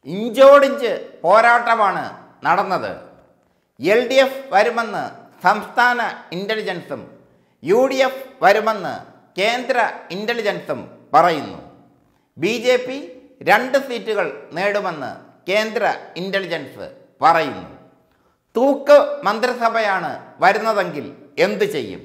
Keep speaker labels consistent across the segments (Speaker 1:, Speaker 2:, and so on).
Speaker 1: ഇഞ്ചോടിഞ്ച് പോരാട്ടമാണ് നടന്നത് എൽ ഡി എഫ് വരുമെന്ന് സംസ്ഥാന ഇൻ്റലിജൻസും യു ഡി എഫ് വരുമെന്ന് കേന്ദ്ര ഇൻ്റലിജൻസും പറയുന്നു ബി ജെ പി രണ്ട് സീറ്റുകൾ നേടുമെന്ന് കേന്ദ്ര ഇൻ്റലിജൻസ് പറയുന്നു തൂക്ക് മന്ത്രിസഭയാണ് വരുന്നതെങ്കിൽ എന്തു ചെയ്യും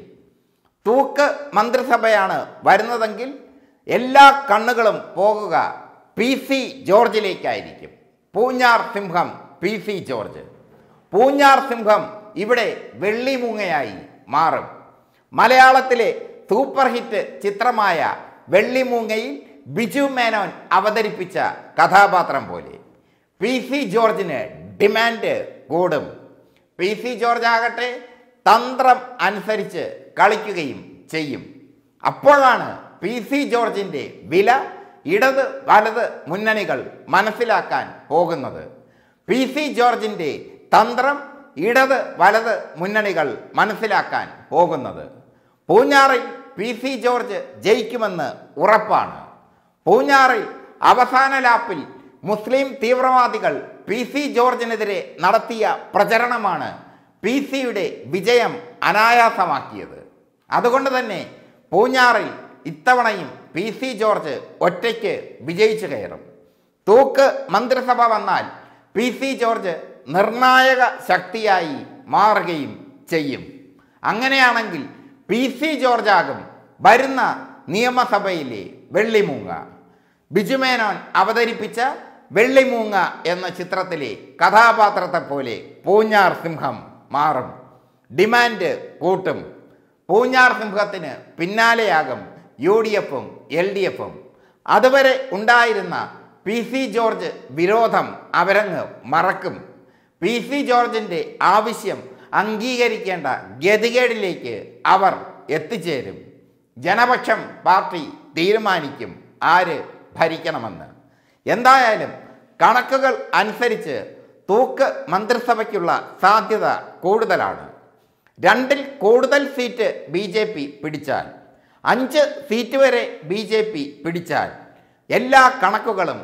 Speaker 1: തൂക്ക് മന്ത്രിസഭയാണ് വരുന്നതെങ്കിൽ എല്ലാ കണ്ണുകളും പോകുക പി സി ജോർജിലേക്കായിരിക്കും പൂഞ്ഞാർ സിംഹം പി സി ജോർജ് പൂഞ്ഞാർ സിംഹം ഇവിടെ വെള്ളിമൂങ്ങയായി മാറും മലയാളത്തിലെ സൂപ്പർ ഹിറ്റ് ചിത്രമായ വെള്ളിമൂങ്ങയിൽ ബിജു മേനോൻ അവതരിപ്പിച്ച കഥാപാത്രം പോലെ പി സി ജോർജിന് ഡിമാൻഡ് കൂടും പി സി ജോർജ് ആകട്ടെ തന്ത്രം അനുസരിച്ച് കളിക്കുകയും ചെയ്യും അപ്പോഴാണ് പി സി ജോർജിൻ്റെ വില ഇടത് വലത് മുന്നണികൾ മനസ്സിലാക്കാൻ പോകുന്നത് പി സി ജോർജിൻ്റെ തന്ത്രം ഇടത് വലത് മുന്നണികൾ മനസ്സിലാക്കാൻ പോകുന്നത് പൂഞ്ഞാറിൽ പി സി ജോർജ് ജയിക്കുമെന്ന് ഉറപ്പാണ് പൂഞ്ഞാറിൽ അവസാന ലാപ്പിൽ മുസ്ലിം തീവ്രവാദികൾ പി സി ജോർജിനെതിരെ നടത്തിയ പ്രചരണമാണ് പി സിയുടെ വിജയം അനായാസമാക്കിയത് അതുകൊണ്ട് തന്നെ പൂഞ്ഞാറിൽ ഇത്തവണയും പി സി ജോർജ് ഒറ്റയ്ക്ക് വിജയിച്ചു കയറും തൂക്ക് മന്ത്രിസഭ വന്നാൽ പി സി ജോർജ് നിർണായക ശക്തിയായി മാറുകയും ചെയ്യും അങ്ങനെയാണെങ്കിൽ പി സി ജോർജാകും വരുന്ന നിയമസഭയിലെ വെള്ളിമൂങ്ങ ബിജുമേനോൻ അവതരിപ്പിച്ച വെള്ളിമൂങ്ങ എന്ന ചിത്രത്തിലെ കഥാപാത്രത്തെ പോലെ പൂഞ്ഞാർ സിംഹം മാറും ഡിമാൻഡ് കൂട്ടും പൂഞ്ഞാർ സിംഹത്തിന് പിന്നാലെയാകും യു ഡി എഫും എൽ ഡി എഫും അതുവരെ ഉണ്ടായിരുന്ന പി സി ജോർജ് വിരോധം അവരങ്ങ് മറക്കും പി സി ജോർജിൻ്റെ ആവശ്യം അംഗീകരിക്കേണ്ട ഗതികേടിലേക്ക് അവർ എത്തിച്ചേരും ജനപക്ഷം പാർട്ടി തീരുമാനിക്കും ആര് ഭരിക്കണമെന്ന് എന്തായാലും കണക്കുകൾ അനുസരിച്ച് തൂക്ക് മന്ത്രിസഭയ്ക്കുള്ള സാധ്യത കൂടുതലാണ് രണ്ടിൽ കൂടുതൽ സീറ്റ് ബി ജെ പി പിടിച്ചാൽ അഞ്ച് സീറ്റ് വരെ ബി ജെ പി പിടിച്ചാൽ എല്ലാ കണക്കുകളും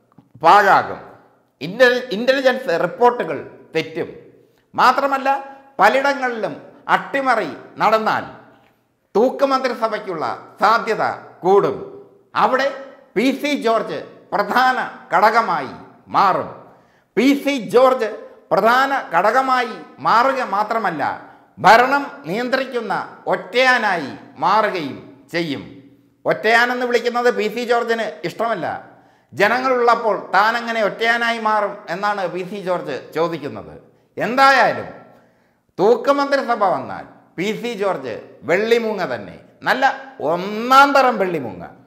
Speaker 1: പാഴാകും ഇൻ്റൽ ഇൻ്റലിജൻസ് റിപ്പോർട്ടുകൾ തെറ്റും മാത്രമല്ല പലയിടങ്ങളിലും അട്ടിമറി നടന്നാൽ തൂക്ക് മന്ത്രിസഭയ്ക്കുള്ള സാധ്യത കൂടും അവിടെ പി സി ജോർജ് പ്രധാന ഘടകമായി മാറും പി സി ജോർജ് പ്രധാന ഘടകമായി മാറുക മാത്രമല്ല ഭരണം നിയന്ത്രിക്കുന്ന ഒറ്റയാനായി മാറുകയും ചെയ്യും ഒറ്റയാനെന്ന് വിളിക്കുന്നത് പി സി ജോർജിന് ഇഷ്ടമല്ല ജനങ്ങളുള്ളപ്പോൾ താൻ എങ്ങനെ ഒറ്റയാനായി മാറും എന്നാണ് പി സി ജോർജ് ചോദിക്കുന്നത് എന്തായാലും തൂക്കുമന്ത്രിസഭ വന്നാൽ പി സി ജോർജ് വെള്ളിമൂങ്ങ തന്നെ നല്ല ഒന്നാം തരം വെള്ളിമൂങ്ങ